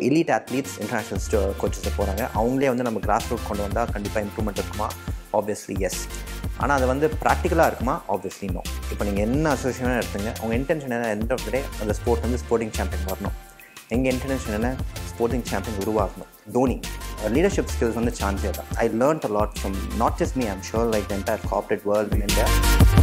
Elite athletes international coaches போகிறாங்க அவங்களே வந்து நம்ம கிராஸ் ரூட் கொண்டு வந்தால் கண்டிப்பாக இம்ப்ரூவ்மெண்ட் இருக்குமா ஆப்வியஸ்லி எஸ் ஆனால் அது வந்து ப்ராக்டிக்கலாக இருக்குமா ஆப்வியஸ்லி நோ இப்போ நீங்கள் என்ன அசோசியேஷனாக எடுத்துங்க உங்கள் இன்டென்ஷன் என்ன எண்ட் ஆஃப் டே அந்த ஸ்போர்ட் வந்து ஸ்போர்ட்டிங் சாம்பியன் வரணும் எங்கள் இன்டென்ஷன் என்ன ஸ்போர்ட்டிங் சாம்பியன் உருவாக்கணும் தோனி லீடர்ஷிப் ஸ்கில்ஸ் வந்து சான்ஸே தான் I learn a lot from not just me I'm sure like entire corporate world in India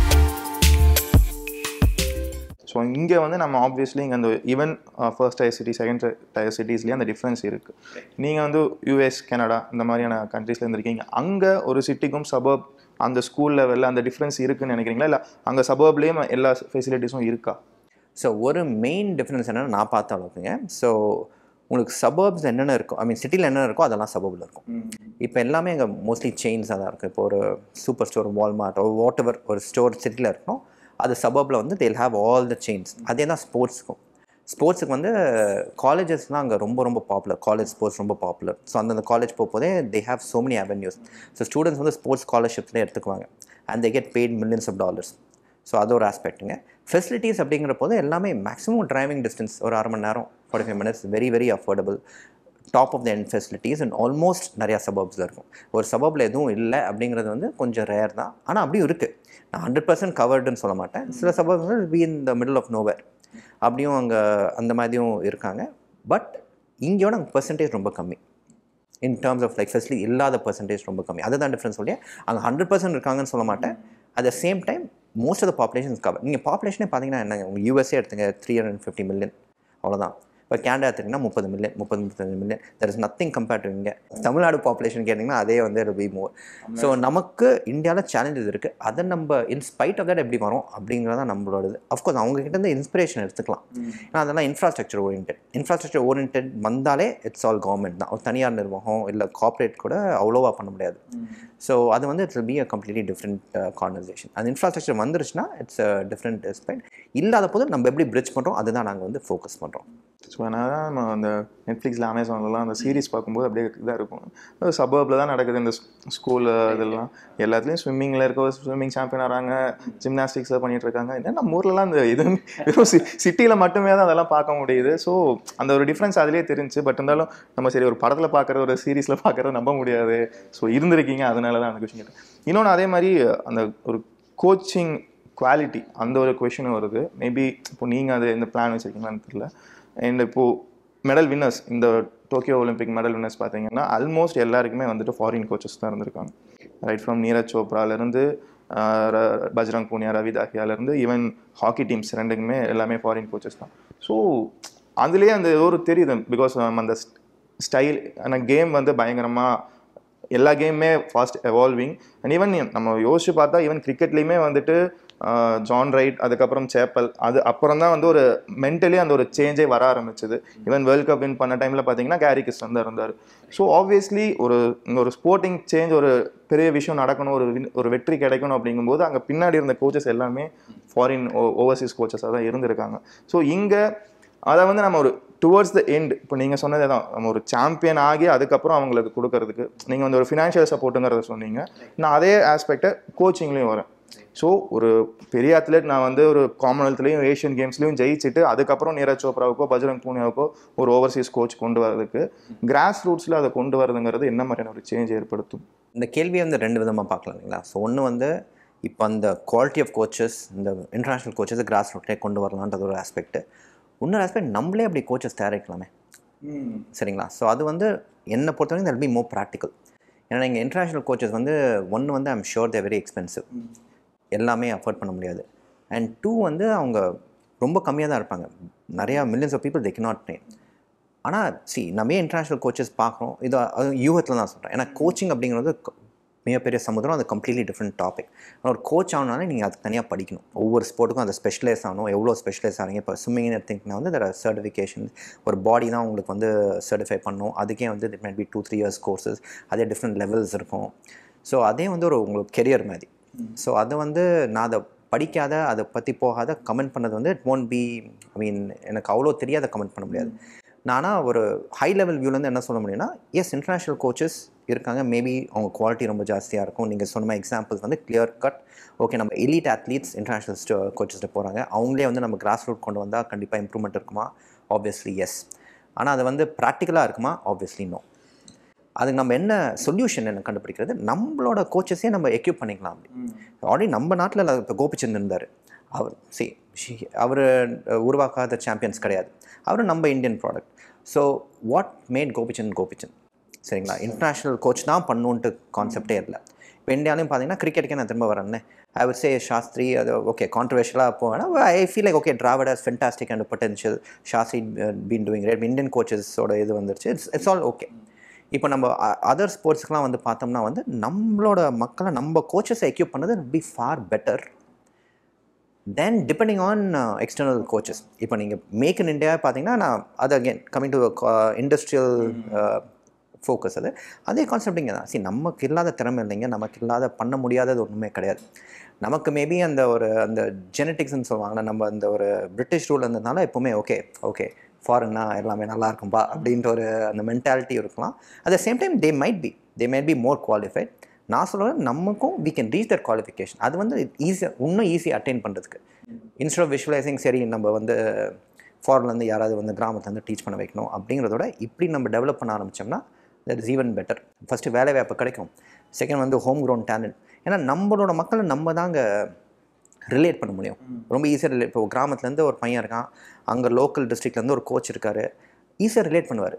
so இங்கே வந்து நம்ம ஆப்வியஸ்லி இங்கே அந்த even first tier city second tier சிட்டிஸ்லேயே அந்த டிஃப்ரென்ஸ் இருக்குது நீங்கள் வந்து யூஎஸ் கனடா இந்த மாதிரியான கண்ட்ரீஸில் இருந்திருக்கீங்க அங்கே ஒரு சிட்டிக்கும் சபர்ப் அந்த ஸ்கூல் லெவலில் அந்த டிஃப்ரென்ஸ் இருக்குன்னு நினைக்கிறீங்களா இல்லை அங்கே சபர்ப்லேயும் எல்லா ஃபெசிலிட்டிஸும் இருக்கா ஸோ ஒரு மெயின் டிஃப்ரென்ஸ் என்னென்னு நான் பார்த்த அளவுக்குங்க ஸோ உங்களுக்கு சபர்ப்ஸ் என்னென்ன இருக்கும் ஐ மீன் சிட்டியில் என்னென்ன இருக்கோ அதெல்லாம் சபர்பில் இருக்கும் இப்போ எல்லாமே அங்கே மோஸ்ட்லி செயின்ஸாக தான் இருக்குது இப்போ ஒரு super store Walmart whatever ஒரு ஸ்டோர் சிட்டியில் இருக்கணும் அது சபர்பில் வந்து தேல் ஹேவ் ஆல் த செயின்ஸ் அதே தான் ஸ்போர்ட்ஸுக்கும் ஸ்போர்ட்ஸுக்கு வந்து காலேஜஸ்லாம் அங்கே ரொம்ப ரொம்ப பாப்புலர் காலேஜ் ஸ்போர்ட்ஸ் ரொம்ப பாப்புலர் ஸோ அந்தந்த காலேஜ் போகும்போதே they have so many avenues so students வந்து ஸ்போர்ட்ஸ் ஸ்காலர்ஷிப்ஸ்லேயே எடுத்துக்குவாங்க and they get paid millions of dollars so அது ஒரு ஆஸ்பெக்ட்டுங்க ஃபெசிலிட்டிஸ் அப்படிங்கிற போது எல்லாமே மேக்ஸிமம் டிரைவிங் டிஸ்டன்ஸ் ஒரு அரை மணி நேரம் forty five minutes very very affordable top of the end facilities and almost நிறையா சபப்ஸில் இருக்கும் ஒரு சபப்பில் எதுவும் இல்லை அப்படிங்கிறது வந்து கொஞ்சம் ரேர் தான் ஆனால் அப்படியும் இருக்குது நான் ஹண்ட்ரட் பர்சன்ட் கவர்டுன்னு சொல்ல மாட்டேன் சில சபப்ஸ் வந்து be in the middle of nowhere அப்படியும் அங்கே அந்த மாதிரியும் இருக்காங்க பட் இங்கேயோட அங்கே பர்சன்டேஜ் ரொம்ப கம்மி in terms of like facility இல்லாத பர்சன்டேஜ் ரொம்ப கம்மி அதுதான் டிஃப்ரென்ஸ் சொல்லி அங்கே ஹண்ட்ரட் பர்சன்ட் இருக்காங்கன்னு சொல்ல மாட்டேன் at the same time most of the population cover நீங்கள் பாப்புலேஷனே பார்த்தீங்கன்னா என்னங்க உங்கள் யூஎஸ்ஏ எடுத்துங்க த்ரீ ஹண்ட்ரட் ஃபிஃப்டி மில்லியன் அவ்வளோதான் இப்போ கேனடா எடுத்திங்கன்னா முப்பது மில்லியன் முப்பது முப்பத்தஞ்சு million there is nothing compare to இங்கே தமிழ்நாடு பாப்புலேஷன் கேட்டிங்கன்னா அதே வந்து பி மோர் ஸோ நமக்கு இந்தியாவில் சேலஞ்சஸ் இருக்குது அதை நம்ம இன்ஸ்பைட் ஆஃப் தட் எப்படி வரும் அப்படிங்கிறத நம்மளோடது அஃப்கோர்ஸ் அவங்ககிட்ட இருந்து இன்ஸ்பிரேஷன் எடுத்துக்கலாம் ஏன்னா அதெல்லாம் இன்ஃப்ராஸ்ட்ரக்சர் ஓரியன்ட் இன்ஃப்ராஸ்ட்ரக்சர் ஓரியன்ட் வந்தாலே இட்ஸ் ஆல் கவர்மெண்ட் தான் ஒரு தனியார் நிர்வாகம் இல்லை கார்ப்பரேட் கூட அவ்வளோவா பண்ண முடியாது ஸோ அது வந்து it's be a completely different conversation அந்த இன்ஃப்ராஸ்ட்ரக்சர் வந்துருச்சுன்னா இட்ஸ் அ டிஃப்ரெண்ட் எஸ்பெக்ட் இல்லாத போது நம்ம எப்படி பிரிட்ஜ் பண்ணுறோம் அதுதான் நாங்கள் வந்து ஃபோக்கஸ் பண்ணுறோம் ஸோ அதனால தான் நம்ம அந்த நெட்ஃப்ளிக்ஸில் அமேசான்லலாம் அந்த சீரிஸ் பார்க்கும்போது அப்படியே இதாக இருக்கும் சபர்பில் தான் நடக்குது இந்த ஸ்கூல் இதெல்லாம் எல்லாத்துலேயும் ஸ்விம்மிங்கில் இருக்க ஸ்விம்மிங் சாம்பியன் ஆகிறாங்க ஜிம்னாஸ்டிக்ஸில் பண்ணிட்டு இருக்காங்க என்ன நம்ம ஊர்லலாம் அந்த எதுவும் வெறும் சிட்டியில் மட்டுமே தான் அதெல்லாம் பார்க்க முடியுது ஸோ அந்த ஒரு டிஃப்ரென்ஸ் அதிலே தெரிஞ்சு பட் இருந்தாலும் நம்ம சரி ஒரு படத்தில் பார்க்குற ஒரு சீரிஸில் பார்க்குறது நம்ப முடியாது ஸோ இருந்திருக்கீங்க அதனால தான் அந்த கொஷின் கேட்டேன் இன்னொன்று அதே மாதிரி அந்த ஒரு கோச்சிங் குவாலிட்டி அந்த ஒரு கொஷின் வருது மேபி இப்போ நீங்கள் அது இந்த பிளான் வச்சுருக்கீங்களான்னு தெரியல அண்ட் இப்போது மெடல் வின்னர்ஸ் இந்த டோக்கியோ ஒலிம்பிக் மெடல் வின்னர்ஸ் பார்த்தீங்கன்னா ஆல்மோஸ்ட் எல்லாருக்குமே வந்துட்டு ஃபாரின் கோச்சஸ் தான் இருந்திருக்காங்க ரைட் ஃப்ரம் நீரஜ் சோப்ராலேருந்து பஜ்ரங் பூனியா ரவி தாஹியாலேருந்து ஈவன் ஹாக்கி டீம்ஸ் ரெண்டுக்குமே எல்லாமே ஃபாரின் கோச்சஸ் தான் ஸோ அதுலேயே அந்த ஒரு தெரியுது பிகாஸ் அந்த ஸ்டைல் ஆனால் கேம் வந்து பயங்கரமாக எல்லா கேமுமே ஃபாஸ்ட் எவால்விங் அண்ட் ஈவன் நம்ம யோசிச்சு பார்த்தா ஈவன் கிரிக்கெட்லேயுமே வந்துட்டு ஜான் ரைட் அதுக்கப்புறம் சேப்பல் அது அப்புறம் தான் வந்து ஒரு மென்டலி அந்த ஒரு சேஞ்சே வர ஆரம்பிச்சது ஈவன் வேர்ல்ட் கப் வின் பண்ண டைமில் பார்த்தீங்கன்னா கேரி கிறிஸ்டன் தான் இருந்தார் ஸோ ஆப்வியஸ்லி ஒரு இங்க ஒரு ஸ்போர்ட்டிங் சேஞ்ச் ஒரு பெரிய விஷயம் நடக்கணும் ஒரு win- ஒரு வெற்றி கிடைக்கணும் அப்படிங்கும்போது அங்கே பின்னாடி இருந்த கோச்சஸ் எல்லாமே ஃபாரின் ஓவர்சீஸ் கோச்சஸாக தான் இருந்திருக்காங்க ஸோ இங்கே அதை வந்து நம்ம ஒரு டுவர்ட்ஸ் த எண்ட் இப்போ நீங்கள் சொன்னதே தான் நம்ம ஒரு சாம்பியன் ஆகி அதுக்கப்புறம் அவங்களுக்கு கொடுக்கறதுக்கு நீங்கள் வந்து ஒரு ஃபினான்ஷியல் சப்போர்ட்டுங்கிறத சொன்னீங்க நான் அதே ஆஸ்பெக்டை கோச்சிங்லேயும் வரேன் ஸோ ஒரு பெரிய அத்லெட் நான் வந்து ஒரு காமன்வெல்த்லேயும் ஏஷியன் கேம்ஸ்லையும் ஜெயிச்சுட்டு அதுக்கப்புறம் நீரஜ் சோப்ராவுக்கோ பஜ்ரங் பூனியாவுக்கோ ஒரு ஓவர்சீஸ் கோச் கொண்டு வரதுக்கு கிராஸ் ரூட்ஸில் அதை கொண்டு வரதுங்கிறது என்ன மாதிரியான ஒரு சேஞ்ச் ஏற்படுத்தும் இந்த கேள்வியை வந்து ரெண்டு விதமாக பார்க்கலாம் இல்லைங்களா ஸோ ஒன்று வந்து இப்போ அந்த குவாலிட்டி ஆஃப் கோச்சஸ் இந்த இன்டர்நேஷ்னல் கோச்சஸ் கிராஸ் ரூட்லேயே கொண்டு வரலான்றது ஒரு ஆஸ்பெக்ட் இன்னொரு ஆஸ்பெக்ட் நம்மளே அப்படி கோச்சஸ் தயாரிக்கலாமே சரிங்களா ஸோ அது வந்து என்னை பொறுத்தவரைக்கும் தட் பி மோர் ப்ராக்டிக்கல் ஏன்னா இங்கே இன்டர்நேஷ்னல் கோச்சஸ் வந்து ஒன்று வந்து I'm sure they very expensive எல்லாமே அஃபோர்ட் பண்ண முடியாது அண்ட் டூ வந்து அவங்க ரொம்ப கம்மியாக தான் இருப்பாங்க நிறையா millions of people they cannot train ஆனால் சி நம்ம ஏன் இன்டர்நேஷ்னல் கோச்சஸ் பார்க்குறோம் இது அது யூகத்தில் தான் சொல்கிறேன் ஏன்னா கோச்சிங் அப்படிங்கிறது க- மிகப்பெரிய சமுதிரம் அது கம்ப்ளீட்லி டிஃப்ரெண்ட் டாபிக் ஒரு கோச் ஆகணும்னாலே நீங்கள் அதுக்கு தனியாக படிக்கணும் ஒவ்வொரு ஸ்போர்ட்டுக்கும் அதை ஸ்பெஷலைஸ் ஆகணும் எவ்வளோ ஸ்பெஷலைஸ் ஆகிறீங்க இப்போ ஸ்விம்மிங்னு எடுத்திங்கன்னா வந்து தர சர்டிஃபிகேஷன் ஒரு பாடி தான் உங்களுக்கு வந்து சர்டிஃபை பண்ணும் அதுக்கே வந்து it might be two three years courses அதே டிஃப்ரெண்ட் லெவல்ஸ் இருக்கும் ஸோ அதே வந்து ஒரு உங்களுக்கு கெரியர் மாதிரி ஸோ அது வந்து நான் அதை படிக்காத அதை பற்றி போகாத கமெண்ட் பண்ணது வந்து இட் won't பி ஐ மீன் எனக்கு அவ்வளோ தெரியாத கமெண்ட் பண்ண முடியாது நானா ஒரு ஹை லெவல் வியூலேருந்து என்ன சொல்ல முடியும்னா எஸ் இன்டர்நேஷ்னல் கோச்சஸ் இருக்காங்க மேபி அவங்க குவாலிட்டி ரொம்ப ஜாஸ்தியாக இருக்கும் நீங்கள் சொன்ன எக்ஸாம்பிள்ஸ் வந்து கிளியர் கட் ஓகே நம்ம எலிட் அத்லீட்ஸ் இன்டர்நேஷ்னல் கோச்சஸ்ட்டு போகிறாங்க அவங்களே வந்து நம்ம கிராஸ் ரூட் கொண்டு வந்தால் கண்டிப்பாக இம்ப்ரூவ்மெண்ட் இருக்குமா ஆப்வியஸ்லி எஸ் ஆனால் அது வந்து ப்ராக்டிக்கலாக இருக்குமா ஆப்வியஸ்லி நோ அதுக்கு நம்ம என்ன சொல்யூஷன் என்ன கண்டுபிடிக்கிறது நம்மளோட கோச்சஸே நம்ம எக்யூப் பண்ணிக்கலாம் அப்படி ஆல்ரெடி நம்ம நாட்டில் இப்போ கோபிச்சந்த் இருந்தார் அவர் சி அவர் உருவாக்காத சாம்பியன்ஸ் கிடையாது அவர் நம்ம Indian product so what made Gopichand Gopichand சரிங்களா இன்டர்நேஷ்னல் கோச் தான் பண்ணுன்ட்டு கான்செப்டே இல்லை இப்போ இந்தியாலையும் பார்த்தீங்கன்னா கிரிக்கெட்டுக்கே நான் திரும்ப வரேன்னே ஐ would சே சாஸ்திரி அது ஓகே கான்ட்ரவர்ஷியலாக போவேன்னா I feel like okay Dravid has fantastic and potential Shastri been doing great Indian கோச்சஸோட இது வந்துருச்சு இட்ஸ் இட்ஸ் ஆல் ஓகே இப்போ நம்ம அதர் ஸ்போர்ட்ஸ்க்குலாம் வந்து பார்த்தோம்னா வந்து நம்மளோட மக்களை நம்ம கோச்சஸை எக்யூப் பண்ணது be far better then depending on external coaches இப்போ நீங்கள் மேக் இன் இந்தியா பார்த்தீங்கன்னா நான் அது again coming to industrial focus அது அதே கான்செப்ட் இங்கே தான் சரி நமக்கு இல்லாத திறமை இல்லைங்க நமக்கு இல்லாத பண்ண முடியாதது ஒன்றுமே கிடையாது நமக்கு மேபி அந்த ஒரு அந்த ஜெனட்டிக்ஸ்னு சொல்லுவாங்கல்ல நம்ம அந்த ஒரு பிரிட்டிஷ் ரூல் இருந்ததுனால எப்போவுமே ஓகே ஓகே ஃபாரின்னா எல்லாமே நல்லா இருக்கும்பா அப்படின்ற ஒரு அந்த மென்டாலிட்டி இருக்கலாம் at the same time they might be they might be more qualified நான் சொல்கிறேன் நமக்கும் we can reach that qualification அது வந்து ஈஸியாக இன்னும் ஈஸியாக அட்டைன் பண்ணுறதுக்கு இன்ஸ்ட் ஆஃப் விஷுவலைசிங் சரி நம்ம வந்து ஃபாரின்லேருந்து யாராவது வந்து கிராமத்துலேருந்து டீச் பண்ண வைக்கணும் அப்படிங்கிறதோட இப்படி நம்ம டெவலப் பண்ண ஆரம்பித்தோம்னா that is even better first வேலை வாய்ப்பு கிடைக்கும் செகண்ட் வந்து ஹோம் க்ரோன் டேலண்ட் ஏன்னா நம்மளோட மக்களை நம்ம தாங்க ரிலேட் பண்ண முடியும் ரொம்ப ஈஸியாக ரிலேட் இப்போ கிராமத்துலேருந்து ஒரு பையன் இருக்கான் அங்கே லோக்கல் டிஸ்ட்ரிக்ட்லேருந்து ஒரு கோச் இருக்கார் ஈஸியாக ரிலேட் பண்ணுவார்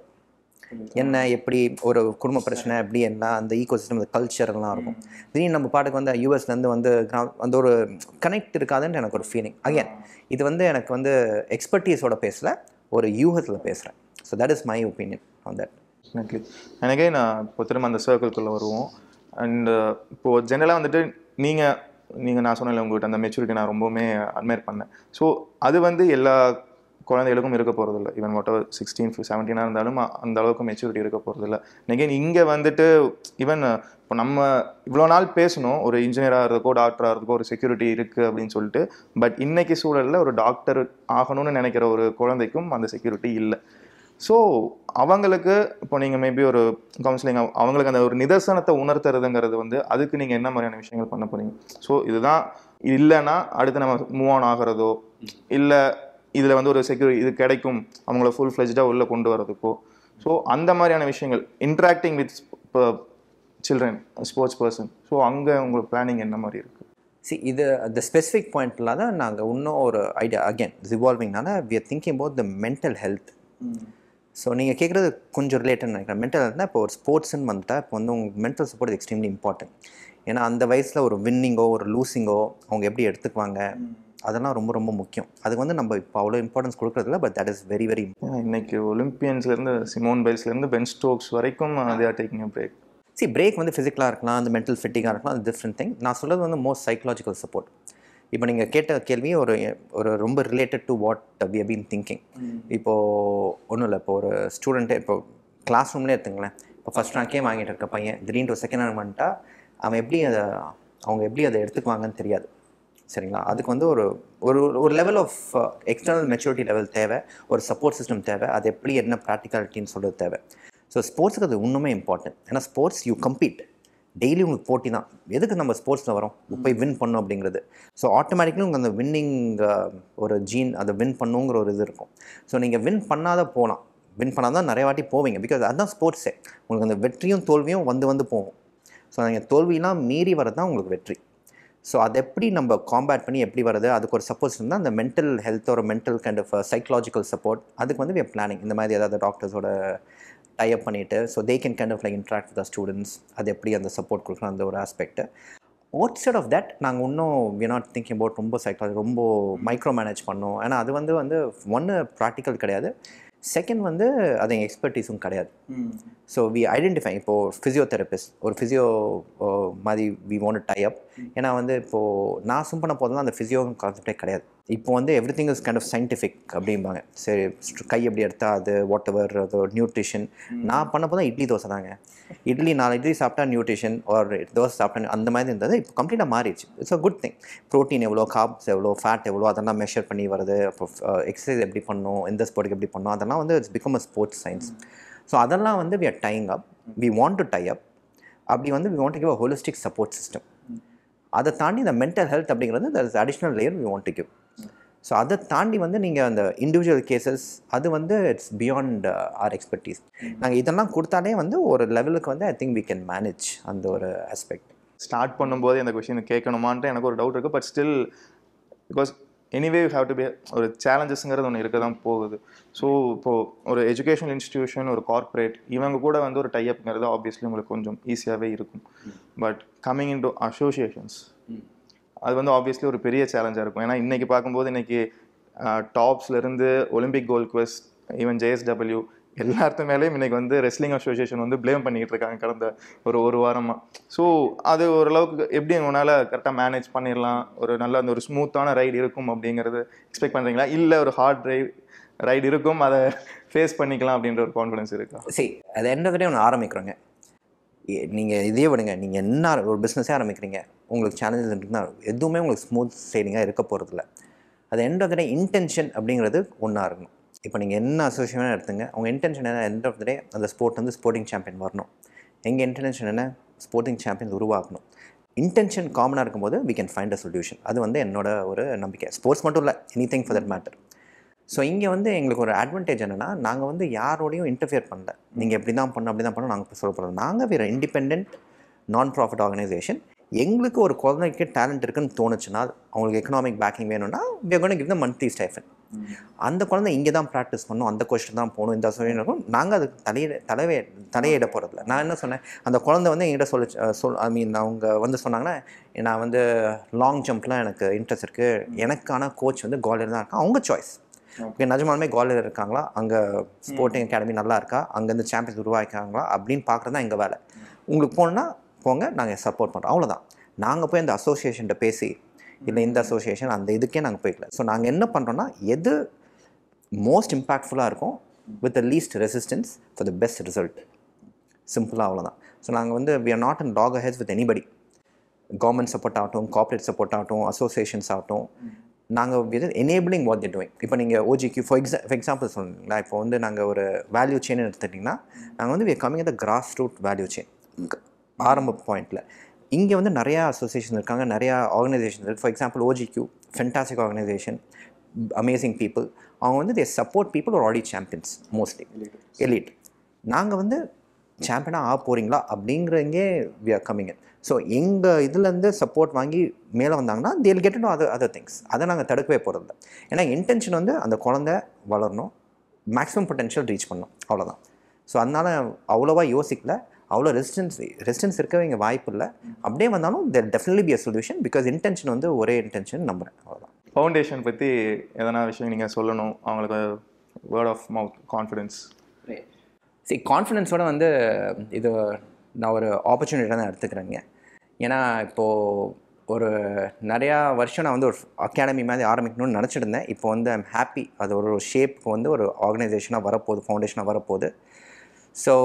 என்ன எப்படி ஒரு குடும்ப பிரச்சனை எப்படி என்ன அந்த ஈகோ சிஸ்டம் அந்த கல்ச்சர் எல்லாம் இருக்கும் திடீர்னு நம்ம பாட்டுக்கு வந்து யூஎஸ்லேருந்து வந்து கிராம அந்த ஒரு கனெக்ட் இருக்காதுன்னு எனக்கு ஒரு ஃபீலிங் அகைன் இது வந்து எனக்கு வந்து எக்ஸ்பர்டீஸோட பேசல ஒரு யூகத்தில் பேசுகிறேன் so that is my opinion on that definitely எனக்கே நான் இப்போ திரும்ப அந்த சர்க்கிள்குள்ளே வருவோம் அண்ட் இப்போது ஜென்ரலாக வந்துட்டு நீங்கள் நீங்கள் நான் சொன்னேன்ல உங்கள்கிட்ட அந்த மெச்சூரிட்டி நான் ரொம்பவுமே அட்மையர் பண்ணேன் ஸோ அது வந்து எல்லா குழந்தைகளுக்கும் இருக்க போகிறதில்ல ஈவன் வாட் எவர் சிக்ஸ்டீன் செவன்டீனாக இருந்தாலும் அ- அந்த அளவுக்கு மெச்சூரிட்டி இருக்க போகிறதில்ல நெகன் இங்கே வந்துட்டு ஈவன் இப்போ நம்ம இவ்வளோ நாள் பேசணும் ஒரு இன்ஜினியராக இருக்கோ டாக்டராக இருக்கோ ஒரு செக்யூரிட்டி இருக்குது அப்படின்னு சொல்லிட்டு பட் இன்னைக்கு சூழலில் ஒரு டாக்டர் ஆகணும்னு நினைக்கிற ஒரு குழந்தைக்கும் அந்த செக்யூரிட்டி இல்லை ஸோ அவங்களுக்கு இப்போ நீங்கள் மேபி ஒரு கவுன்சிலிங் அவங்களுக்கு அந்த ஒரு நிதர்சனத்தை உணர்த்துறதுங்கிறது வந்து அதுக்கு நீங்கள் என்ன மாதிரியான விஷயங்கள் பண்ண போறீங்க ஸோ இதுதான் இல்லைன்னா அடுத்து நம்ம மூவ் ஆன் ஆகிறதோ இல்லை இதில் வந்து ஒரு செக்யூரிட்டி இது கிடைக்கும் அவங்கள ஃபுல் ஃப்ளெஜ்டாக உள்ளே கொண்டு வரதுக்கோ ஸோ அந்த மாதிரியான விஷயங்கள் interacting with children sports person so அங்கே உங்களுக்கு பிளானிங் என்ன மாதிரி இருக்குது சி இது அந்த ஸ்பெசிஃபிக் பாயிண்ட்டில் தான் நாங்கள் இன்னும் ஒரு ஐடியா அகேன் ரிவால்விங்னால we are thinking about the mental health so நீங்கள் கேட்குறது கொஞ்சம் ரிலேட்டட் நினைக்கிறேன் மென்டல் ஹெல்த்னா இப்போ ஒரு ஸ்போர்ட்ஸ்னு வந்துட்டா இப்போ வந்து உங்களுக்கு மென்டல் சப்போர்ட் எக்ஸ்ட்ரீம்லி இம்பார்ட்டன்ட் ஏன்னா அந்த வயசில் ஒரு வின்னிங்கோ ஒரு லூசிங்கோ அவங்க எப்படி எடுத்துக்குவாங்க அதெல்லாம் ரொம்ப ரொம்ப முக்கியம் அதுக்கு வந்து நம்ம இப்போ அவ்வளோ இம்பார்ட்டன்ஸ் கொடுக்குறதில்ல but that is very very ஏன்னா இன்னைக்கு ஒலிம்பியன்ஸ்லேருந்து சிமோன் பைல்ஸ்லேருந்து பென் ஸ்டோக்ஸ் வரைக்கும் தே ஆர் டேக்கிங் பிரேக் சி பிரேக் வந்து ஃபிசிக்கலாக இருக்கலாம் அந்த மென்டல் ஃபிட்டிங்காக இருக்கலாம் அது டிஃப்ரெண்ட் திங் நான் சொல்கிறது வந்து மோஸ்ட் சைக்கலாஜிக்கல் சப்போர்ட் இப்போ நீங்கள் கேட்ட கேள்வி ஒரு ஒரு ரொம்ப related to what we been thinking இப்போது ஒன்றும் இல்லை இப்போ ஒரு ஸ்டூடெண்ட்டே இப்போ கிளாஸ் ரூம்லேயே எடுத்துங்களேன் இப்போ ஃபஸ்ட் ரேங்கே வாங்கிட்டு இருக்க பையன் திடீர்னு ஒரு செகண்ட் ரேங்க் வந்துட்டா அவன் எப்படி அதை அவங்க எப்படி அதை எடுத்துக்குவாங்கன்னு தெரியாது சரிங்களா அதுக்கு வந்து ஒரு ஒரு ஒரு level of external maturity level தேவை ஒரு சப்போர்ட் சிஸ்டம் தேவை அது எப்படி என்ன ப்ராக்டிகாலிட்டின்னு சொல்கிறது தேவை ஸோ ஸ்போர்ட்ஸுக்கு அது இன்னுமே இம்பார்ட்டன்ட் ஏன்னா ஸ்போர்ட்ஸ் யூ கம்பீட் டெய்லி உங்களுக்கு போட்டி தான் எதுக்கு நம்ம ஸ்போர்ட்ஸில் வரோம் போய் வின் பண்ணும் அப்படிங்கிறது ஸோ ஆட்டோமேட்டிக்லி உங்களுக்கு அந்த வின்னிங் ஒரு ஜீன் அதை வின் பண்ணுங்கிற ஒரு இது இருக்கும் ஸோ நீங்கள் வின் பண்ணாத போகலாம் வின் பண்ணால் தான் நிறைய வாட்டி போவீங்க பிகாஸ் அதுதான் ஸ்போர்ட்ஸே உங்களுக்கு அந்த வெற்றியும் தோல்வியும் வந்து வந்து போகும் ஸோ நீங்கள் தோல்வியெல்லாம் மீறி வரது தான் உங்களுக்கு வெற்றி ஸோ அதை எப்படி நம்ம காம்பேட் பண்ணி எப்படி வருது அதுக்கு ஒரு சப்போர்ட் இருந்தால் அந்த மென்டல் ஹெல்த் ஒரு mental kind of psychological support அதுக்கு வந்து பிளானிங் இந்த மாதிரி ஏதாவது டாக்டர்ஸோட டைப் பண்ணிவிட்டு so they can kind of like interact with students அது எப்படி அந்த சப்போர்ட் கொடுக்குறோம் அந்த ஒரு aspect outside of that நாங்கள் இன்னும் வி நாட் திங்கிங் அபவுட் ரொம்ப சைக்காலஜி ரொம்ப மைக்ரோ மேனேஜ் பண்ணோம் ஏன்னா அது வந்து வந்து ஒன்று ப்ராக்டிக்கல் கிடையாது செகண்ட் வந்து அது எங்கள் எக்ஸ்பர்டீஸும் கிடையாது ஸோ வி ஐடென்டிஃபை இப்போது ஃபிசியோதெரபிஸ்ட் ஒரு ஃபிசியோ மாதிரி வி வாண்ட் டை அப் ஏன்னா வந்து இப்போது நான் சும் பண்ண போதெல்லாம் அந்த ஃபிசியோ கான்செப்டே கிடையாது இப்போ வந்து everything is kind of scientific அப்படிம்பாங்க சரி ஸ்ட்- கை எப்படி எடுத்தால் அது வாட் எவர் அது நியூட்ரிஷன் நான் பண்ண போதான் இட்லி தோசை தாங்க இட்லி நாலு இட்லி சாப்பிட்டா நியூட்ரிஷன் ஒரு தோசை சாப்பிட்டா அந்த மாதிரி இருந்தது இப்போ கம்ப்ளீட்டாக மாறிடுச்சு it's a good thing protein எவ்வளோ காப்ஸ் எவ்வளோ ஃபேட் எவ்வளோ அதெல்லாம் மெஷர் பண்ணி வருது அப்போ எக்ஸசைஸ் எப்படி பண்ணணும் எந்த ஸ்போர்ட்டுக்கு எப்படி பண்ணணும் அதெல்லாம் வந்து it's become a sports science so அதெல்லாம் வந்து we are tying up we want to tie up அப்படி வந்து we want to give a holistic support system அதை தாண்டி இந்த மென்டல் ஹெல்த் அப்படிங்கிறது that is additional layer we want to give so அதை தாண்டி வந்து நீங்கள் அந்த இண்டிவிஜுவல் கேசஸ் அது வந்து இட்ஸ் பியாண்ட் ஆர் எக்ஸ்பர்டீஸ் நாங்கள் இதெல்லாம் கொடுத்தாலே வந்து ஒரு லெவலுக்கு வந்து I think we can manage அந்த ஒரு ஆஸ்பெக்ட் ஸ்டார்ட் பண்ணும்போது இந்த கொஷின் கேட்கணுமான்ட்டு எனக்கு ஒரு டவுட் இருக்குது but still because anyway have to be ஒரு சேலஞ்சஸ்ங்கிறது ஒன்று இருக்க தான் போகுது ஸோ இப்போது ஒரு எஜுகேஷனல் இன்ஸ்டிடியூஷன் ஒரு கார்ப்பரேட் இவங்க கூட வந்து ஒரு டைஅப்ங்கிறது ஆப்வியஸ்லி உங்களுக்கு கொஞ்சம் ஈஸியாகவே இருக்கும் but coming into associations அது வந்து ஆப்வியஸ்லி ஒரு பெரிய சேலஞ்சாக இருக்கும் ஏன்னா இன்றைக்கி பார்க்கும்போது இன்றைக்கி டாப்ஸ்லேருந்து Olympic Gold Quest even JSW எல்லாத்து மேலேயும் இன்னைக்கு வந்து ரெஸ்லிங் அசோசியேஷன் வந்து ப்ளேம் பண்ணிக்கிட்டு இருக்காங்க கடந்த ஒரு ஒரு வாரமாக ஸோ அது ஓரளவுக்கு எப்படி உங்களால் கரெக்டாக மேனேஜ் பண்ணிடலாம் ஒரு நல்ல அந்த ஒரு ஸ்மூத்தான ரைடு இருக்கும் அப்படிங்கிறது எக்ஸ்பெக்ட் பண்ணுறீங்களா இல்லை ஒரு ஹார்ட் ட்ரைவ் ரைடு இருக்கும் அதை ஃபேஸ் பண்ணிக்கலாம் அப்படின்ற ஒரு கான்ஃபிடன்ஸ் இருக்கா சரி அது எண்ட் ஆஃப் ஒன்று ஆரம்பிக்கிறோங்க நீங்கள் இதே விடுங்க நீங்கள் என்ன ஒரு பிஸ்னஸே ஆரம்பிக்கிறீங்க உங்களுக்கு சேலஞ்சஸ் இருந்தால் எதுவுமே உங்களுக்கு ஸ்மூத் சைடிங்காக இருக்க போகிறதில்ல அது end of the day intention அப்படிங்கிறது ஒன்றா இருக்கணும் இப்போ நீங்கள் என்ன அசோசியேஷனாக எடுத்துங்க உங்கள் இன்டென்ஷன் என்ன எண்ட் ஆஃப் த டே அந்த ஸ்போர்ட் வந்து ஸ்போர்ட்டிங் சாம்பியன் வரணும் எங்கள் இன்டென்ஷன் என்ன ஸ்போர்ட்டிங் சாம்பியன் உருவாக்கணும் இன்டென்ஷன் காமனாக இருக்கும்போது we can find a solution அது வந்து என்னோட ஒரு நம்பிக்கை ஸ்போர்ட்ஸ் மட்டும் இல்லை anything for that matter so இங்கே வந்து எங்களுக்கு ஒரு அட்வான்டேஜ் என்னென்னா நாங்கள் வந்து யாரோடையும் இன்டர்ஃபியர் பண்ணல நீங்கள் எப்படி தான் பண்ணணும் அப்படி தான் பண்ணணும் நாங்கள் சொல்ல போகிறோம் நாங்கள் வேறு இண்டிபெண்ட் நான் ப்ராஃபிட் ஆர்கனைசேஷன் எங்களுக்கு ஒரு குழந்தைக்கு டேலண்ட் இருக்குன்னு தோணுச்சுன்னா அவங்களுக்கு எக்கனாமிக் பேக்கிங் வேணும்னா we are going to give them monthly stipend அந்த குழந்தை இங்கே தான் ப்ராக்டிஸ் பண்ணணும் அந்த கொஸ்டின் தான் போகணும் இந்த அசோசியேஷன் இருக்கும் நாங்கள் அதுக்கு தலையிட தலைவே தலையிட போகிறதில்ல நான் என்ன சொன்னேன் அந்த குழந்தை வந்து என்கிட்ட சொல்ல சொல் ஐ மீன் அவங்க வந்து சொன்னாங்கன்னா நான் வந்து லாங் ஜம்ப்லாம் எனக்கு இன்ட்ரெஸ்ட் இருக்குது எனக்கான கோச் வந்து கோலியர் தான் இருக்கான் அவங்க சாய்ஸ் ஓகே நிஜமாலுமே கோலியர் இருக்காங்களா அங்கே ஸ்போர்ட்டிங் அகாடமி நல்லா இருக்கா அங்கேருந்து சாம்பியன்ஸ் உருவாக்கிக்காங்களா அப்படின்னு பார்க்குறது தான் எங்கள் வேலை உங்களுக்கு போகணுன்னா போங்க நாங்கள் சப்போர்ட் பண்ணுறோம் அவ்வளோதான் நாங்கள் போய் அந்த அசோசியேஷன்ட்ட பேசி இல்லை இந்த அசோசியேஷன் அந்த இதுக்கே நாங்கள் போய்க்கல ஸோ நாங்கள் என்ன பண்ணுறோன்னா எது மோஸ்ட் இம்பேக்ட்ஃபுல்லாக இருக்கும் with the least resistance for the best result சிம்பிளாக அவ்வளோதான் ஸோ நாங்கள் வந்து we are not in talk heads with anybody government support ஆகட்டும் கார்ப்பரேட் சப்போர்ட் ஆகட்டும் அசோசியேஷன்ஸ் ஆகட்டும் நாங்கள் with enabling what they doing இப்போ நீங்கள் ஓஜிக்கு ஃபார் எக்ஸா ஃபார் எக்ஸாம்பிள் சொல்லுங்களா இப்போ வந்து நாங்கள் ஒரு வேல்யூ செயின் எடுத்துட்டிங்கன்னா நாங்கள் வந்து we coming the grass root value chain ஆரம்ப பாயிண்டில் இங்கே வந்து நிறையா அசோசியேஷன் இருக்காங்க நிறையா ஆர்கனைசேஷன் இருக்குது for example OGQ fantastic organisation amazing people அவங்க வந்து தே சப்போர்ட் பீப்புள் ஒரு ஆடி சாம்பியன்ஸ் மோஸ்ட்லி எலிட் நாங்கள் வந்து சாம்பியனாக ஆக போகிறீங்களா அப்படிங்கிறங்கே வி ஆர் கம்மிங் ஸோ எங்கள் இதுலேருந்து சப்போர்ட் வாங்கி மேலே வந்தாங்கன்னா they'll get to other other things அதை நாங்கள் தடுக்கவே போகிறதில்ல ஏன்னா இன்டென்ஷன் வந்து அந்த குழந்தை வளரணும் மேக்ஸிமம் பொட்டென்ஷியல் ரீச் பண்ணணும் அவ்வளோதான் ஸோ அதனால் அவ்வளோவா யோசிக்கல அவ்வளோ ரெசிஸ்டன்ஸ் ரெசிஸ்டன்ஸ் இருக்கவே இங்கே வாய்ப்பு இல்லை அப்படியே வந்தாலும் there definitely be a solution because intention வந்து ஒரே இன்டென்ஷன் நம்புகிறேன் அவ்வளோதான் ஃபவுண்டேஷன் பற்றி எதனா விஷயம் நீங்கள் சொல்லணும் அவங்களுக்கு வேர்ட் ஆஃப் மவுத் கான்ஃபிடென்ஸ் சரி கான்ஃபிடென்ஸோட வந்து இது நான் ஒரு ஆப்பர்ச்சுனிட்டியாக தான் எடுத்துக்கிறேங்க ஏன்னா இப்போது ஒரு நிறையா வருஷம் நான் வந்து ஒரு அகாடமி மாதிரி ஆரம்பிக்கணும்னு நினச்சிட்டு இருந்தேன் இப்போ வந்து ஐம் ஹாப்பி அது ஒரு ஷேப்புக்கு வந்து ஒரு ஆர்கனைசேஷனாக வரப்போகுது ஃபவுண்டேஷனாக வரப்போகுது ஸோ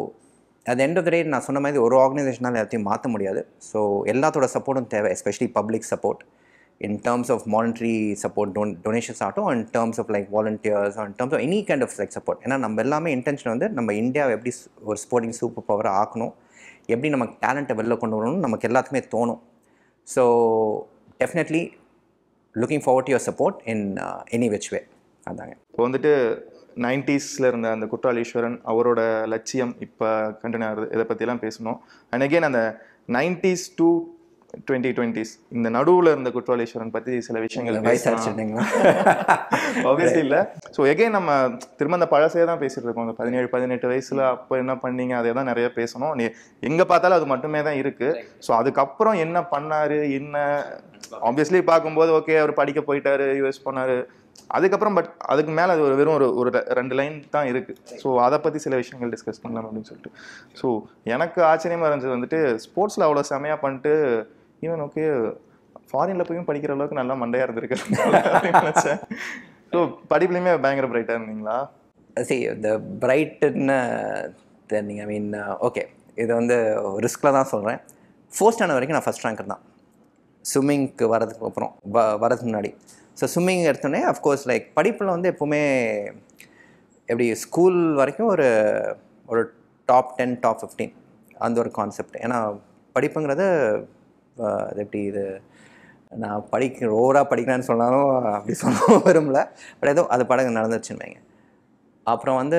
அது எண்ட் ஆஃப் த டே நான் சொன்ன மாதிரி ஒரு ஆர்கனைசேஷனால் எல்லாத்தையும் மாற்ற முடியாது ஸோ எல்லாத்தோட சப்போர்ட்டும் தேவை especially public support in terms of monetary support don donations ஆகட்டும் in terms of like volunteers or in terms of any kind of like support ஏன்னா நம்ம எல்லாமே இன்டென்ஷன் வந்து நம்ம இந்தியாவை எப்படி ஸ்- ஒரு ஸ்போர்ட்டிங் சூப்பர் பவரை ஆக்கணும் எப்படி நமக்கு டேலண்ட்டை வெளில கொண்டு வரணும்னு நமக்கு எல்லாத்துக்குமே தோணும் so definitely looking forward your support in any which way அதாங்க இப்போ வந்துட்டு நைன்டிஸில் இருந்த அந்த குற்றாலீஸ்வரன் அவரோட லட்சியம் இப்போ கண்டினியூ ஆகுது இதை பற்றிலாம் பேசணும் அண்ட் அகெயின் அந்த நைன்டிஸ் டு டுவெண்ட்டி டுவெண்ட்டிஸ் இந்த நடுவில் இருந்த குற்றாலீஸ்வரன் பற்றி சில விஷயங்கள் வயசாச்சுட்டிங்களா ஆப்வியஸ்லி இல்லை ஸோ எகைன் நம்ம திரும்ப அந்த பழசே தான் பேசிட்டு இருக்கோம் அந்த பதினேழு பதினெட்டு வயசுல அப்போ என்ன பண்ணீங்க அதே தான் நிறைய பேசணும் நீ எங்கே பார்த்தாலும் அது மட்டுமே தான் இருக்கு ஸோ அதுக்கப்புறம் என்ன பண்ணாரு என்ன ஆப்வியஸ்லி பார்க்கும்போது ஓகே அவர் படிக்க போயிட்டாரு யூஎஸ் போனாரு அதுக்கப்புறம் பட் அதுக்கு மேலே அது ஒரு வெறும் ஒரு ஒரு ரெ- ரெண்டு லைன் தான் இருக்கு ஸோ அதை பற்றி சில விஷயங்கள் டிஸ்கஸ் பண்ணலாம் அப்படின்னு சொல்லிட்டு ஸோ எனக்கு ஆச்சரியமா இருந்தது வந்துட்டு ஸ்போர்ட்ஸில் அவ்வளோ செமையாக பண்ணிட்டு ஈவன் ஓகே ஃபாரின்ல போயும் படிக்கிற அளவுக்கு நல்லா மண்டையா இருந்திருக்கு நினைச்சேன் ஸோ படிப்புலையுமே பயங்கர பிரைட்டாக இருந்தீங்களா சரி இந்த பிரைட்டுன்னு தெரிஞ்சிங்க ஐ மீன் ஓகே இது வந்து ரிஸ்கில் தான் சொல்கிறேன் ஃபோர்த் ஸ்டாண்டர்ட் வரைக்கும் நான் ஃபஸ்ட் ரேங்கர் தான் ஸ்விம்மிங்க்கு வரதுக்கு அப்புறம் வ வரதுக்கு முன்னாடி ஸோ ஸ்விம்மிங் எடுத்தோடனே அஃப்கோர்ஸ் லைக் படிப்பில் வந்து எப்போவுமே எப்படி ஸ்கூல் வரைக்கும் ஒரு ஒரு டாப் டென் டாப் ஃபிஃப்டீன் அந்த ஒரு கான்செப்ட் ஏன்னா படிப்புங்கிறது அஹ், அது எப்படி இது நான் படிக்க ஓவராக படிக்கிறேன்னு சொன்னாலும் அப்படி சொல்ல விரும்பல பட் ஏதோ அது படகு நடந்துச்சுன்னு வைங்க அப்புறம் வந்து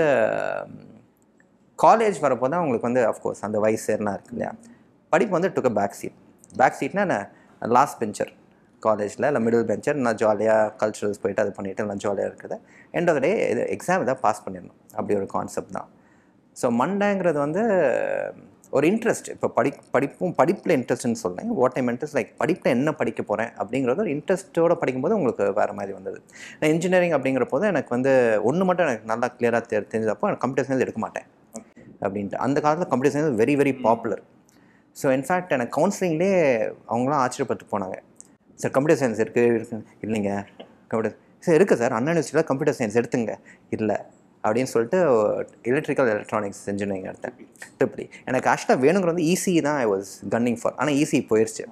காலேஜ் வரப்போ தான் உங்களுக்கு வந்து அஃப்கோர்ஸ் அந்த வயசு எல்லாம் இருக்கு இல்லையா படிப்பு வந்து டுக்க பேக் சீட் பேக் சீட்னா நான் லாஸ்ட் பெஞ்சர் காலேஜில் இல்லை மிடில் பெஞ்சர் நான் ஜாலியாக கல்ச்சுரல்ஸ் போயிட்டு அது பண்ணிவிட்டு நான் ஜாலியாக இருக்குது எண்ட் ஆஃப் த டே இது எக்ஸாம் இதை பாஸ் பண்ணிடணும் அப்படி ஒரு கான்செப்ட் தான் ஸோ மண்டேங்கிறது வந்து ஒரு இன்ட்ரெஸ்ட் இப்போ படி படிப்பும் படிப்பில் இன்ட்ரெஸ்ட்னு சொன்னேன் வாட் ஐம் இன்ட்ரெஸ்ட் லைக் படிப்பில் என்ன படிக்க போகிறேன் அப்படிங்கிறது ஒரு இன்ட்ரெஸ்ட்டோட படிக்கும்போது உங்களுக்கு வேறு மாதிரி வந்தது நான் இன்ஜினியரிங் அப்படிங்கிற போது எனக்கு வந்து ஒன்று மட்டும் எனக்கு நல்லா கிளியராக தெரி தெரிஞ்சப்போ எனக்கு கம்ப்யூட்டர் சயின்ஸ் எடுக்க மாட்டேன் அப்படின்ட்டு அந்த காலத்தில் computer science very very popular so in fact எனக்கு கவுன்சிலிங்லேயே அவங்களாம் ஆச்சரியப்பட்டு போனாங்க சார் கம்ப்யூட்டர் சயின்ஸ் இருக்குது இருக்கு இல்லைங்க கம்ப்யூட்டர் சார் இருக்குது சார் அண்ணா யூனிவர்சிட்டியில் கம்ப்யூட்டர் சயின்ஸ் எடுத்துங்க இல்லை அப்படின்னு சொல்லிட்டு எலக்ட்ரிக்கல் எலக்ட்ரானிக்ஸ் இன்ஜினியரிங் எடுத்தேன் ட்ரிப்ளி எனக்கு ஆக்சுவலாக வேணுங்கிற வந்து ஈஸி தான் ஐ வாஸ் கன்னிங் ஃபார் ஆனால் ஈஸி போயிடுச்சு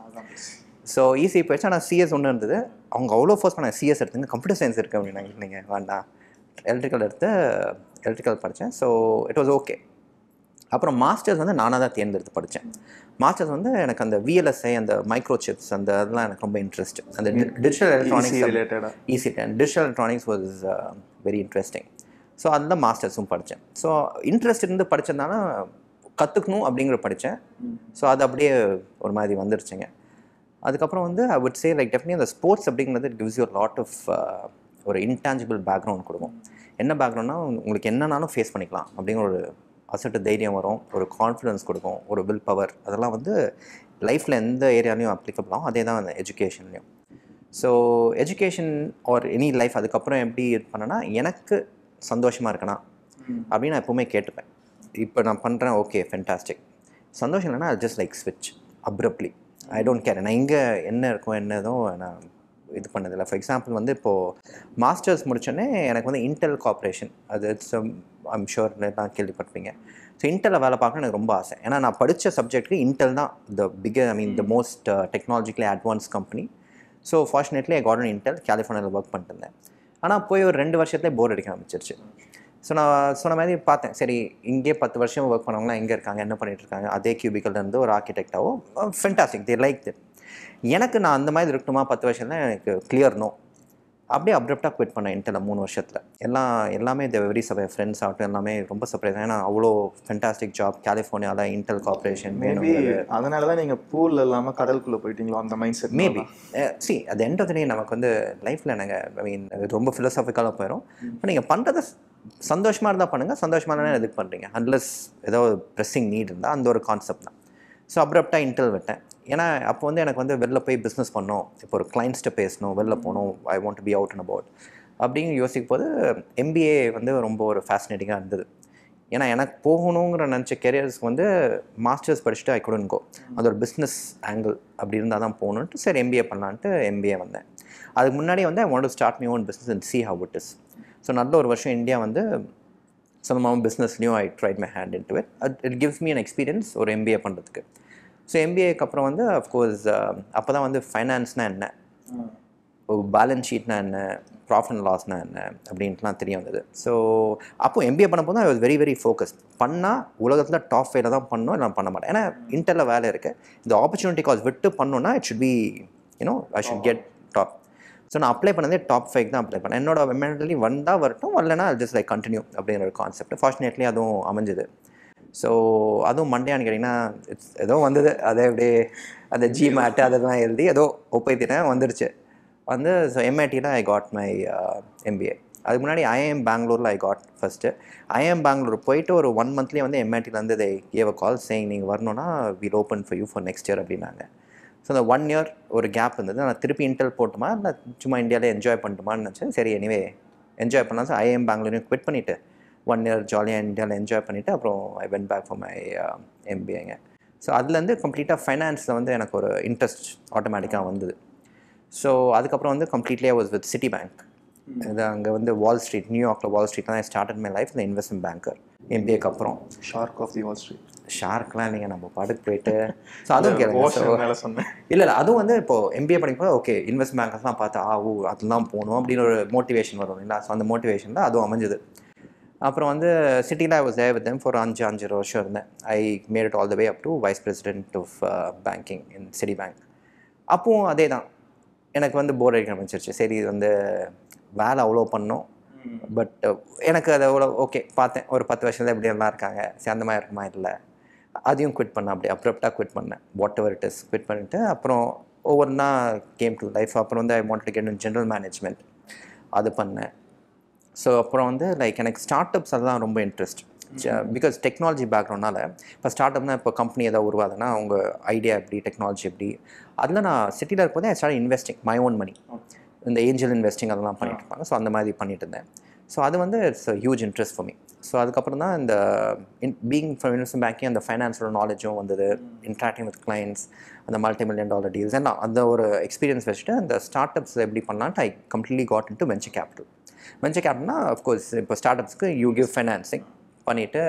ஸோ ஈஸி போயிடுச்சு ஆனால் சிஎஸ் ஒன்று இருந்தது அவங்க அவ்வளோ ஃபோர்ஸ் பண்ணாங்க சிஎஸ் எடுத்துங்க கம்ப்யூட்டர் சயின்ஸ் இருக்குது அப்படின்னாங்க இல்லைங்க வேண்டாம் எலக்ட்ரிக்கல் எடுத்து எலக்ட்ரிக்கல் படித்தேன் ஸோ இட் வாஸ் ஓகே அப்புறம் மாஸ்டர்ஸ் வந்து நானாக தான் தேர்ந்தெடுத்து படித்தேன் மாஸ்டர்ஸ் வந்து எனக்கு அந்த விஎல்எஸ்ஐ அந்த மைக்ரோ சிப்ஸ் அந்த அதெல்லாம் எனக்கு ரொம்ப இன்ட்ரெஸ்ட் அந்த டிஜிட்டல் எலக்ட்ரானிக்ஸ் ரிலேட்டடாக EC then digital electronics was very interesting so அதில் மாஸ்டர்ஸும் படித்தேன் ஸோ இன்ட்ரெஸ்ட் இருந்து படித்ததுனால கற்றுக்கணும் அப்படிங்கிற படித்தேன் ஸோ அது அப்படியே ஒரு மாதிரி வந்துருச்சுங்க அதுக்கப்புறம் வந்து ஐ வுட் சே லைக் டெஃபினி அந்த ஸ்போர்ட்ஸ் அப்படிங்கிறது it gives you lot of ஒரு இன்டான்ஜிபிள் பேக்ரவுண்ட் கொடுக்கும் என்ன பேக்ரவுண்ட்னா உங்களுக்கு என்னன்னாலும் ஃபேஸ் பண்ணிக்கலாம் அப்படிங்கிற ஒரு அசட்டு தைரியம் வரும் ஒரு கான்ஃபிடன்ஸ் கொடுக்கும் ஒரு வில் பவர் அதெல்லாம் வந்து லைஃப்பில் எந்த ஏரியாலையும் அப்ளிகபிள் ஆகும் அதே தான் அந்த எஜுகேஷன்லையும் so education or any life அதுக்கப்புறம் எப்படி இது பண்ணேன்னா எனக்கு சந்தோஷமாக இருக்கணும் அப்படின்னு நான் எப்போவுமே கேட்டுப்பேன் இப்போ நான் பண்ணுறேன் ஓகே ஃபென்டாஸ்டிக் சந்தோஷம் இல்லைன்னா ஜஸ்ட் லைக் ஸ்விட்ச் அப்ரப்ளி ஐ டோன்ட் கேர் நான் இங்கே என்ன இருக்கோ என்னதோ நான் இது பண்ணதில்லை ஃபார் எக்ஸாம்பிள் வந்து இப்போது மாஸ்டர்ஸ் முடிச்சோடனே எனக்கு வந்து இன்டெல் கார்ப்பரேஷன் அது இட்ஸ் ஐம் ஷுர் தான் கேள்விப்பட்டிருப்பீங்க ஸோ இன்டெலில் வேலை பார்க்க எனக்கு ரொம்ப ஆசை ஏன்னா நான் படித்த சப்ஜெக்ட்க்கு இன்டெல் தான் the big I mean the most technologically advance company so fortunately I got in Intel கலிஃபோர்னியாவில் ஒர்க் பண்ணிட்டு இருந்தேன் ஆனால் போய் ஒரு ரெண்டு வருஷத்துலேயே போர் அடிக்க ஆரம்பிச்சிருச்சு ஸோ நான் சொன்ன மாதிரி பார்த்தேன் சரி இங்கே பத்து வருஷம் ஒர்க் பண்ணவங்களாம் எங்கே இருக்காங்க என்ன பண்ணிட்டு இருக்காங்க அதே cubicle ல இருந்து ஒரு ஆர்கிடெக்டாவோ ஃபென்டாஸ்டிக் தே லைக் எனக்கு நான் அந்த மாதிரி இருக்கணுமா பத்து வருஷம் தான் எனக்கு கிளியர் நோ அப்படியே அப்ரப்டாக குவிட் பண்ணேன் இன்டெலில் மூணு வருஷத்தில் எல்லாம் எல்லாமே த வெரி சபை ஃப்ரெண்ட்ஸ் ஆகட்டும் எல்லாமே ரொம்ப சர்ப்ரைஸ் ஏன்னா அவ்வளோ ஃபென்டாஸ்டிக் ஜாப் கலிஃபோர்னியாவில் இன்டெல் கார்பரேஷன் மேபி அதனால தான் நீங்கள் பூல் இல்லாமல் கடலுக்குள்ளே போயிட்டீங்களோ அந்த மைண்ட் செட் மேபி சி அது எண்ட் ஆஃப் நமக்கு வந்து லைஃப்பில் நாங்கள் ஐ மீன் ரொம்ப ஃபிலோசாஃபிக்கலாக போயிடும் இப்போ நீங்கள் பண்ணுறத சந்தோஷமாக இருந்தால் பண்ணுங்கள் சந்தோஷமாக இருந்தால் எதுக்கு பண்ணுறீங்க அன்லஸ் ஏதோ ப்ரெஸ்ஸிங் நீட் இருந்தால் அந்த ஒரு கான்செப்ட் தான் ஸோ அப்ரப்டாக இன்டெல் விட்டேன் ஏன்னா அப்போ வந்து எனக்கு வந்து வெளில போய் பிஸ்னஸ் பண்ணணும் இப்போ ஒரு கிளைண்ட்ஸ்ட்டு பேசணும் வெளில போகணும் I want be out and about அப்படின்னு யோசிக்கும் போது எம்பிஏ வந்து ரொம்ப ஒரு ஃபேசினேட்டிங்காக இருந்தது ஏன்னா எனக்கு போகணுங்கிற நினச்ச கெரியர்ஸ்க்கு வந்து மாஸ்டர்ஸ் படிச்சுட்டு ஐ குடன் கோ அது ஒரு பிஸ்னஸ் ஆங்கிள் அப்படி இருந்தால் தான் போகணுன்ட்டு சரி எம்பிஏ பண்ணலான்ட்டு எம்பிஏ வந்தேன் அதுக்கு முன்னாடி வந்து I want start me own business and see how it is so நல்ல ஒரு வருஷம் இந்தியா வந்து சொந்தமாக பிஸ்னஸ்லையும் I tried my hand in to it it gives me an experience ஒரு எம்பிஏ பண்ணுறதுக்கு ஸோ எம்பிஏக்கு அப்புறம் வந்து அஃப்கோர்ஸ் அப்போ தான் வந்து ஃபைனான்ஸ்னால் என்ன ஒரு பேலன்ஸ் ஷீட்னா என்ன ப்ராஃபிட் அண்ட் லாஸ்னா என்ன அப்படின்ட்டுலாம் தெரிய வந்தது ஸோ அப்போ எம்பிஏ பண்ணும்போது தான் I was very very focus பண்ணால் உலகத்தில் டாப் ஃபைவ்ல தான் பண்ணணும் நான் பண்ண மாட்டேன் ஏன்னா இன்டர்ல வேலை இருக்குது இந்த ஆப்பர்ச்சுனிட்டி காஸ் விட்டு பண்ணோன்னா it should be you know I should get top so நான் அப்ளை பண்ணதே டாப் ஃபைவ் தான் அப்ளை பண்ணேன் என்னோட மென்டலி வந்தால் வரட்டும் வரலனா ஜஸ்ட் லைக் கண்டினியூ அப்படிங்கிற ஒரு கான்செப்ட் ஃபார்ச்சுனேட்லி அதுவும் அமைஞ்சது ஸோ அதுவும் மண்டேன்னு கேட்டிங்கன்னா இட்ஸ் ஏதோ வந்தது அதே அப்படியே அந்த ஜி மேட்டு அதெல்லாம் எழுதி ஏதோ ஒப்பைத்தினேன் வந்துருச்சு வந்து ஸோ எம்ஐடியில் ஐ காட் மை எம்பிஏ அதுக்கு முன்னாடி ஐஎம் பெங்களூரில் I got first IIM Bangalore போயிட்டு ஒரு ஒன் மந்த்லேயே வந்து எம்ஐடிலேருந்து இதை கேவ கால் சேங் நீங்கள் வரணும்னா will open for you for next year அப்படின்னாங்க ஸோ அந்த ஒன் இயர் ஒரு கேப் இருந்தது நான் திருப்பி இன்டெல் போட்டுமா இல்லை சும்மா இந்தியாவிலே என்ஜாய் பண்ணட்டுமான்னு நினச்சேன் சரி எனிவே என்ஜாய் பண்ணலாம் சார் ஐஎம் பெங்களூரையும் குவிட் பண்ணிவிட்டு ஒன் இயர் ஜாலியாக இந்தியாவில் என்ஜாய் பண்ணிவிட்டு அப்புறம் I went back for my எம்பிஏங்க ஸோ அதுலேருந்து கம்ப்ளீட்டாக ஃபைனான்ஸில் வந்து எனக்கு ஒரு இன்ட்ரெஸ்ட் ஆட்டோமேட்டிக்காக வந்தது ஸோ அதுக்கப்புறம் வந்து கம்ப்ளீட்லியாக வாஸ் வித் சிட்டி பேங்க் இது அங்கே வந்து வால் ஸ்ட்ரீட் நியூயார்க்கில் வால் ஸ்ட்ரீட் தான் ஸ்டார்டட் மை லைஃப் இந்த இன்வெஸ்ட்மெண்ட் பேங்கர் எம்பிஏக்கு அப்புறம் shark of the Wall Street ஷார்க்லாம் இல்லைங்க நம்ம பாட்டுக்கு போயிட்டு ஸோ அதுவும் கேளுங்க ஸோ ஓஷன் மேலே சொன்னேன் இல்லை இல்லை அதுவும் வந்து இப்போ எம்பிஏ படிக்கும்போது ஓகே இன்வெஸ்ட் பேங்கர்ஸ்லாம் பார்த்து ஆ ஓ அதெல்லாம் போகணும் அப்படின்னு ஒரு மோட்டிவேஷன் வரும் இல்லைங்களா ஸோ அந்த மோட்டிவேஷன் தான் அதுவும் அமைஞ்சது அப்புறம் வந்து சிட்டியில் I was there with them for அஞ்சு அஞ்சு வருஷம் இருந்தேன் I made it all the way up to vice president of banking in Citi bank அப்பவும் அதே தான் எனக்கு வந்து போர் அடிக்க ஆரம்பிச்சிருச்சு சரி இது வந்து வேலை அவ்வளோ பண்ணோம் பட் எனக்கு அதை அவ்வளோ ஓகே பார்த்தேன் ஒரு பத்து வருஷத்துல எப்படி எல்லாம் இருக்காங்க சரி அந்த மாதிரி இருக்குமா இல்லை அதையும் குவிட் பண்ணேன் அப்படி அப்ரப்டாக குவிட் பண்ணேன் whatever it is quit பண்ணிவிட்டு அப்புறம் ஒவ்வொன்றா கேம் டு லைஃப் அப்புறம் வந்து I want to get in general management அது பண்ணேன் ஸோ அப்புறம் வந்து லைக் எனக்கு ஸ்டார்ட் அப்ஸ் அதெல்லாம் ரொம்ப இன்ட்ரெஸ்ட் பிகாஸ் டெக்னாலஜி பேக்ரவுண்ட்னால இப்போ ஸ்டார்ட் அப்னா இப்போ கம்பெனி ஏதாவது உருவாதுன்னா அவங்க ஐடியா எப்படி டெக்னாலஜி எப்படி அதில் நான் சிட்டியில் இருக்கும்போது I start investing my own money இந்த ஏஞ்சல் இன்வெஸ்டிங் அதெல்லாம் பண்ணிட்டு இருப்பாங்க ஸோ அந்த மாதிரி பண்ணிட்டு இருந்தேன் ஸோ அது வந்து it's huge interest for me so அதுக்கப்புறம் தான் இந்த in being from investment banking அந்த ஃபைனான்ஸோட நாலேஜும் வந்தது இன்ட்ராக்டிங் வித் கிளைண்ட்ஸ் அந்த மல்டி மில்லியன் டாலர் டீல்ஸ் எல்லாம் அந்த ஒரு எக்ஸ்பீரியன்ஸ் வச்சுட்டு அந்த ஸ்டார்ட் அப்ஸ் எப்படி பண்ணலான்ட்டு I completely got in to venture capital venture கேபிட்டல்னா அஃப்கோர்ஸ் இப்போ ஸ்டார்ட் அப்ஸ்க்கு யூ கிவ் ஃபைனான்சிங் பண்ணிவிட்டு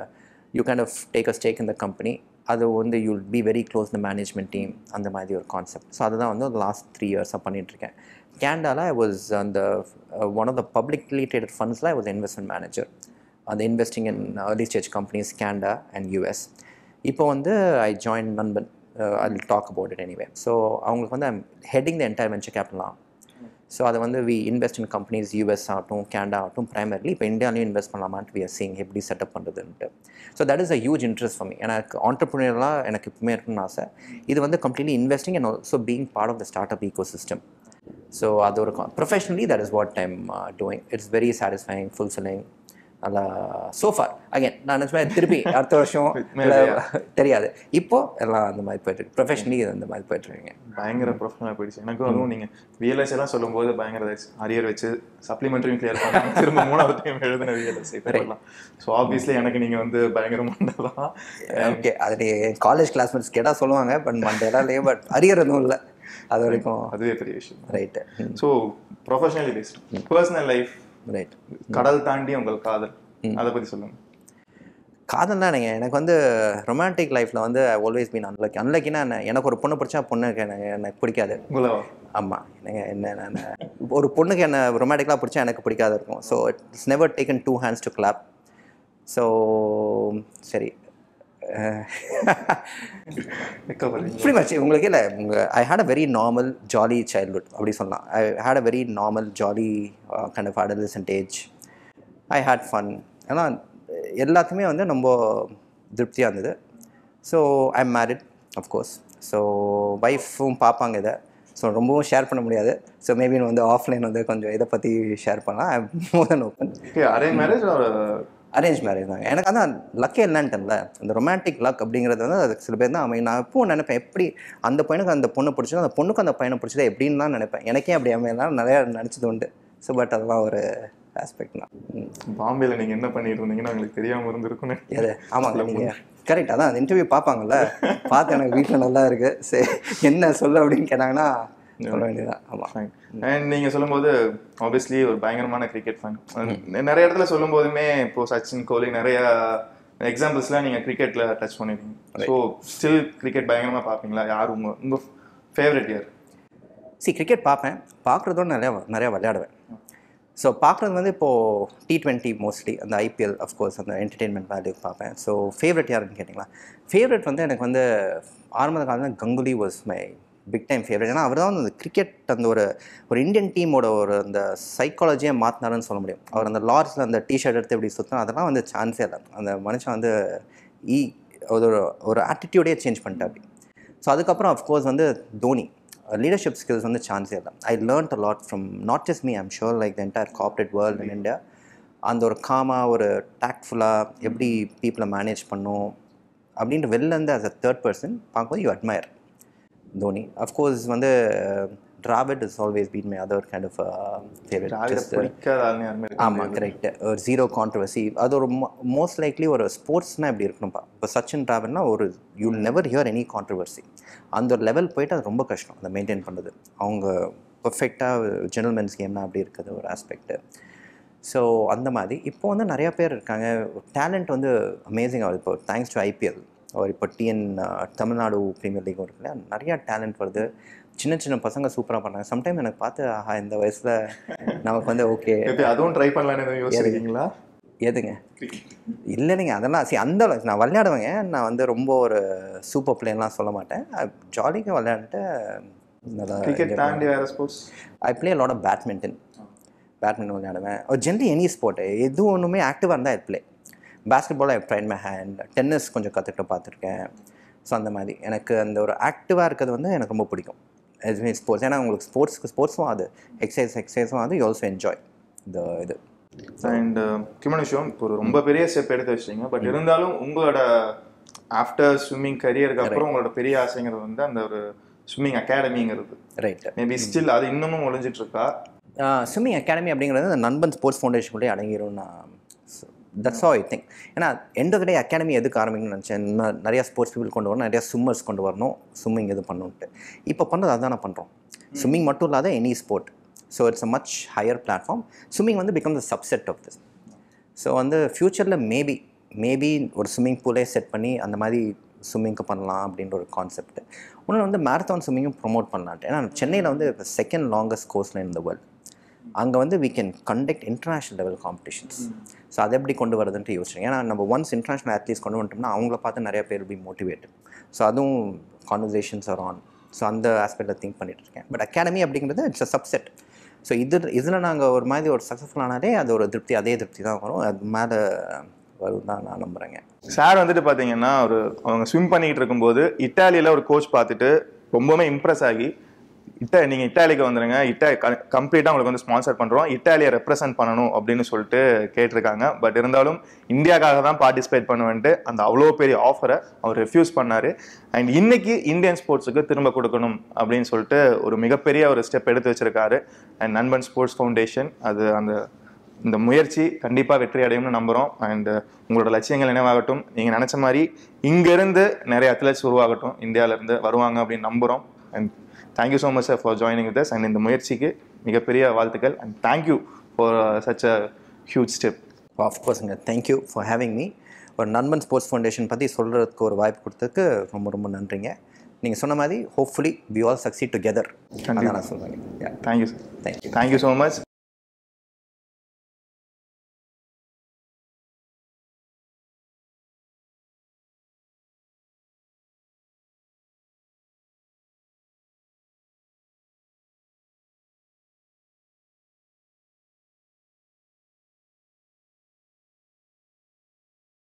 you kind of take a stake இந்த கம்பெனி அது வந்து you'll be very close the management team அந்த மாதிரி ஒரு கான்செப்ட் ஸோ அதுதான் வந்து லாஸ்ட் த்ரீ இயர்ஸாக பண்ணிகிட்ருக்கேன் கேண்டாவில் ஐ வாஸ் அந்த one of the publicly traded ஃபண்ட்ஸில் ஐ வாஸ் இன்வெஸ்ட்மெண்ட் மேனேஜர் அந்த investing in early stage companies Canada and US இப்போ வந்து ஐ ஜாயின் நண்பன் I talk about it anyway so அவங்களுக்கு வந்து I'm heading the entire venture கேபிட்டலாம் so அதை வந்து we invest in companies US ஆகட்டும் கேண்டா ஆகட்டும் ப்ரைமர்லி இப்போ இந்தியாலையும் இன்வெஸ்ட் பண்ணலாமான்ட்டு வி ஆர் சீங் எப்படி செட்டப் பண்ணுறதுன்ட்டு so that is a huge interest for me எனக்கு ஆண்டர்பிரினர்லாம் எனக்கு எப்பவுமே இருக்குன்னு ஆசை இது வந்து completely investing and also being part of the start up eco system so அது ஒரு professionally that is what I'm doing it's very satisfying fulfilling நல்லா சோஃபார் அகைன் நான் நினச்ச மாதிரி திருப்பி அடுத்த வருஷம் இல்ல, தெரியாது இப்போ எல்லாம் அந்த மாதிரி போயிட்டு ப்ரொஃபஷனலி அந்த மாதிரி போயிட்டு இருக்கீங்க பயங்கர ப்ரொஃபஷனலாக போயிடுச்சு எனக்கும் அதுவும் நீங்கள் விஎல்எஸ் எல்லாம் சொல்லும்போது பயங்கர அரியர் வச்சு சப்ளிமெண்ட்ரியும் கிளியர் பண்ணாங்க திரும்ப மூணாவது டைம் எழுதின விஎல்எஸ் பேப்பர்லாம் ஸோ ஆப்வியஸ்லி எனக்கு நீங்கள் வந்து பயங்கரமான தான் ஓகே அது காலேஜ் கிளாஸ்மேட்ஸ் கேட்டால் சொல்லுவாங்க பட் மண்டேலாம் இல்லையே பட் அரியர் எதுவும் இல்லை அது வரைக்கும் அதுவே பெரிய விஷயம் right so professionally based personal life right கடல் தாண்டி உங்கள் காதல் அதை பற்றி சொல்லுங்க காதல்னா நீங்கள் எனக்கு வந்து ரொமான்டிக் லைஃப்பில் வந்து ஆல்வேஸ் பீன் அன்லக்கி அன்லக்கினா என்ன எனக்கு ஒரு பொண்ணு பிடிச்சா பொண்ணுக்கு எனக்கு எனக்கு பிடிக்காது உங்களை ஆமாம் எனக்கு என்ன நான் ஒரு பொண்ணுக்கு என்ன ரொமான்டிக்கலாக பிடிச்சா எனக்கு பிடிக்காத இருக்கும் so it's never taken two hands to clap so சரி ப்ரீ மச் உங்களுக்கு இல்லை உங்கள் I had a very normal jolly childhood அப்படி சொல்லலாம் I had a very normal jolly kind of adolescent age I had fun ஏன்னா எல்லாத்துக்குமே வந்து ரொம்ப திருப்தியாக இருந்தது so I am married of course so ஒய்ஃபும் பார்ப்பாங்க இதை ஸோ ரொம்பவும் ஷேர் பண்ண முடியாது ஸோ மேபி வந்து ஆஃப்லைன் வந்து கொஞ்சம் இதை பற்றி ஷேர் பண்ணலாம் I more than open arrange marriage arrange marriage தாங்க எனக்கு அதான் லக்கே இல்லைன்ட்டேன்ல அந்த ரொமான்டிக் லக் அப்படிங்கிறது வந்து அதுக்கு சில பேர் தான் அமையும் நான் எப்பவும் நினைப்பேன் எப்படி அந்த பையனுக்கு அந்த பொண்ணு பிடிச்சதோ அந்த பொண்ணுக்கு அந்த பையனை பிடிச்சதோ எப்படின்னு தான் நினைப்பேன் எனக்கே அப்படி அமையலாம் நிறையா நினச்சது உண்டு ஸோ பட் அதெல்லாம் ஒரு ஆஸ்பெக்ட் தான் ம். பாம்பேல நீங்க என்ன பண்ணிட்டு இருந்தீங்கன்னு உங்களுக்கு தெரியாம இருந்திருக்கும்னு எது ஆமாங்க நீங்கள் கரெக்ட் அதான் அந்த இன்டர்வியூ பார்ப்பாங்கல்ல பார்த்து எனக்கு வீட்டில் நல்லா இருக்கு சரி என்ன சொல்ல அப்படின்னு கேட்டாங்கன்னா சொல்ல வேண்டியதான் ஆமாம் Fine. And நீங்க சொல்லும்போது ஆப்வியஸ்லி ஒரு பயங்கரமான கிரிக்கெட் ஃபேன் நிறைய இடத்துல சொல்லும் போதுமே இப்போ சச்சின் கோலி நிறைய எக்ஸாம்பிள்ஸ்லாம் நீங்க கிரிக்கெட்ல டச் பண்ணிருக்கீங்க ஸோ ஸ்டில் கிரிக்கெட் பயங்கரமா பார்ப்பீங்களா யார் உங்க உங்க ஃபேவரட் இயர் சி கிரிக்கெட் பார்ப்பேன் பார்க்குறதோட நிறையா நிறையா விளையாடுவேன் ஸோ பார்க்குறது வந்து இப்போது டி ட்வெண்ட்டி மோஸ்ட்லி அந்த ஐபிஎல் அஃப்கோர்ஸ் அந்த என்டர்டெயின்மெண்ட் வேல்யூ பார்ப்பேன் ஸோ ஃபேவரட் யாருன்னு கேட்டிங்களா ஃபேவரட் வந்து எனக்கு வந்து ஆரம்ப காலம் Ganguly was my big time favourite ஏன்னா அவர் தான் வந்து அந்த கிரிக்கெட் அந்த ஒரு ஒரு இந்தியன் டீமோட ஒரு அந்த சைக்காலஜியை மாற்றினாருன்னு சொல்ல முடியும் அவர் அந்த லார்ஜில் அந்த டிஷர்ட் எடுத்து எப்படி சுத்தம் அதெல்லாம் வந்து சான்ஸே இல்லை அந்த மனுஷன் வந்து ஈ ஒரு ஒரு ஆட்டிடியூடே சேஞ்ச் பண்ணிட்டா அப்படி ஸோ அதுக்கப்புறம் அஃப்கோர்ஸ் வந்து தோனி லீடர்ஷிப் ஸ்கில்ஸ் வந்து சான்ஸே இல்லை I learned a lot from not just me I'm sure like the entire corporate world in India அந்த ஒரு காமாக ஒரு டேக்ஃபுல்லாக எப்படி பீப்புளை மேனேஜ் பண்ணும் அப்படின்ட்டு வெளிலேருந்து ஆஸ் அ தேர்ட் பர்சன் பார்க்கும்போது யூ அட்மயர் தோனி அஃப்கோர்ஸ் வந்து Dravid is always been my other kind of டிராவிட ஃபேவரட் பிடிக்காத ஆளுங்க யாருமே இருக்க ஆமாம் கரெக்ட் ஒரு ஜீரோ கான்ட்ரவர்சி அது ஒரு மோஸ்ட் லைக்லி ஒரு ஸ்போர்ட்ஸ்னால் இப்படி இருக்கணும்ப்பா இப்போ சச்சின் டிராவல்னா ஒரு you never hear any controversy அந்த ஒரு லெவல் போயிட்டு அது ரொம்ப கஷ்டம் அதை மெயின்டைன் பண்ணுறது அவங்க பர்ஃபெக்டாக ஜென்டல்மென்ஸ் கேம்னா அப்படி இருக்குது ஒரு ஆஸ்பெக்ட்டு ஸோ அந்த மாதிரி இப்போ வந்து நிறையா பேர் இருக்காங்க டேலண்ட் வந்து அமேசிங் ஆகுது இப்போ தேங்க்ஸ் டு ஐபிஎல் ஒரு இப்போ டிஎன் தமிழ்நாடு ப்ரீமியர் லீக்கும் இருக்குல்ல நிறையா டேலண்ட் வருது சின்ன சின்ன பசங்க சூப்பராக பண்ணாங்க சம்டைம் எனக்கு பார்த்து ஆஹா இந்த வயசில் நமக்கு வந்து ஓகே எப்படி அதுவும் ட்ரை பண்ணலான்னு எதுவும் யோசிச்சிருக்கீங்களா எதுங்க இல்லைங்க அதெல்லாம் சரி அந்த அளவுக்கு நான் விளையாடுவேங்க நான் வந்து ரொம்ப ஒரு சூப்பர் பிளேன்லாம் சொல்ல மாட்டேன் ஜாலிக்காக விளையாண்டுட்டு நல்லா கிரிக்கெட் தாண்டி வேற sports I play lot of badminton badminton விளையாடுவேன் ஒரு ஜென்ரலி எனி ஸ்போர்ட் எது ஒன்றுமே ஆக்டிவாக இருந்தால் I play basketball I train my hand tennis கொஞ்சம் கற்றுக்கிட்டு பார்த்துருக்கேன் ஸோ அந்த மாதிரி எனக்கு அந்த ஒரு ஆக்டிவாக இருக்கிறது வந்து எனக்கு ரொம்ப பிடிக்கும் எதுவுமே ஸ்போர்ட்ஸ் ஏன்னா உங்களுக்கு ஸ்போர்ட்ஸ்க்கு ஸ்போர்ட்ஸும் அது எக்ஸசைஸ் எக்ஸசைஸும் அது யூ ஆல்சோ என்ஜாய் இந்த இது அண்ட் முக்கியமான விஷயம் இப்போ ஒரு ரொம்ப பெரிய ஸ்டெப் எடுத்து வச்சிட்டீங்க பட் இருந்தாலும் உங்களோட ஆஃப்டர் ஸ்விம்மிங் கரியருக்கு அப்புறம் உங்களோட பெரிய ஆசைங்கிறது வந்து அந்த ஒரு ஸ்விம்மிங் அகாடமிங்கிறது ரைட்டு மேபி ஸ்டில் அது இன்னமும் ஒளிஞ்சிட்டு இருக்கா ஸ்விம்மிங் அகாடமி அப்படிங்கிறது அந்த நண்பன் ஸ்போர்ட்ஸ் ஃபவுண்டேஷனுக்குள்ளே அடங்கிடும் நான் தட்ஸ் ஆல் ஐ திங்க் ஏன்னா எண்ட் ஆஃப் டே அகாடமி எதுக்கு ஆரம்பிக்கணும்னு நினச்சேன் ந- நிறையா ஸ்போர்ட்ஸ் பீப்புள் கொண்டு வரணும் நிறையா ஸ்விம்மர்ஸ் கொண்டு வரணும் ஸ்விம்மிங் இது பண்ணணுன்ட்டு இப்போ பண்ணுறது அதுதானே பண்ணுறோம் ஸ்விம்மிங் மட்டும் இல்லாத any sport so it's a much higher platform swimming வந்து become the subset of this so வந்து ஃப்யூச்சரில் மேபி மேபி ஒரு ஸ்விம்மிங் பூலே செட் பண்ணி அந்த மாதிரி ஸ்விம்மிங்க்கு பண்ணலாம் அப்படின்ற ஒரு கான்செப்ட் இன்னொன்று வந்து மேரத்தான் ஸ்விம்மிங்கும் ப்ரொமோட் பண்ணலான்ட்டு ஏன்னா சென்னையில் வந்து இப்போ செகண்ட் லாங்கஸ்ட் கோர்ஸ்ல இந்த வேர்ல்டு அங்கே வந்து we can conduct international level competitions so அதை எப்படி கொண்டு வரதுன்ட்டு யோசிச்சேன் ஏன்னா நம்ம ஒன்ஸ் இன்டர்நேஷ்னல் athletes கொண்டு வந்துட்டோம்னா அவங்கள பார்த்து நிறைய பேர் பி மோட்டிவேட் ஸோ அதுவும் கான்வர்சேஷன்ஸ் ஆர் ஆன் ஸோ அந்த ஆஸ்பெக்டில் திங்க் பண்ணிட்டு இருக்கேன் பட் அகாடமி அப்படிங்கிறது இட்ஸ் அ சப்செட் ஸோ இது இதில் நாங்கள் ஒரு மாதிரி ஒரு சக்ஸஸ்ஃபுல் ஆனாலே அது ஒரு திருப்தி அதே திருப்தி தான் வரும் அது மேலே வரும் தான் நான் நம்புகிறேங்க சார் வந்துட்டு பார்த்தீங்கன்னா ஒரு அவங்க ஸ்விம் பண்ணிட்டு இருக்கும்போது இட்டாலியில் ஒரு கோச் பார்த்துட்டு ரொம்பவுமே இம்ப்ரெஸ் ஆகி இட்டா நீங்கள் இட்டாலிக்கு வந்துருங்க இட்டா கம்ப்ளீட்டாக உங்களுக்கு வந்து ஸ்பான்சர் பண்ணுறோம் இட்டாலியை ரெப்ரசென்ட் பண்ணணும் அப்படின்னு சொல்லிட்டு கேட்டிருக்காங்க பட் இருந்தாலும் இந்தியாக்காக தான் பார்ட்டிசிபேட் பண்ணுவேன்ட்டு அந்த அவ்வளோ பெரிய ஆஃபரை அவர் ரெஃப்யூஸ் பண்ணார் அண்ட் இன்னைக்கு இந்தியன் ஸ்போர்ட்ஸுக்கு திரும்ப கொடுக்கணும் அப்படின்னு சொல்லிட்டு ஒரு மிகப்பெரிய ஒரு ஸ்டெப் எடுத்து வச்சிருக்காரு அண்ட் நண்பன் ஸ்போர்ட்ஸ் ஃபவுண்டேஷன் அது அந்த இந்த முயற்சி கண்டிப்பாக வெற்றி அடையும்னு நம்புகிறோம் அண்ட் உங்களோட லட்சியங்கள் நினைவாகட்டும் நீங்கள் நினச்ச மாதிரி இங்கேருந்து நிறைய அத்லெட்ஸ் உருவாகட்டும் இந்தியாவிலேருந்து வருவாங்க அப்படின்னு நம்புகிறோம் and thank you so much sir for joining with and இந்த முயற்சிக்கு மிகப்பெரிய வாழ்த்துக்கள் and thank you for such a huge step ஆஃப்கோர்ஸுங்க தேங்க்யூ ஃபார் ஹேவிங் மீ ஒரு நண்பன் ஸ்போர்ட்ஸ் ஃபவுண்டேஷன் பற்றி சொல்கிறதுக்கு ஒரு வாய்ப்பு கொடுத்ததுக்கு ரொம்ப ரொம்ப நன்றிங்க நீங்கள் சொன்ன மாதிரி hopefully we all succeed together அதான் நான் சொல்கிறேன் thank you sir thank you thank you so much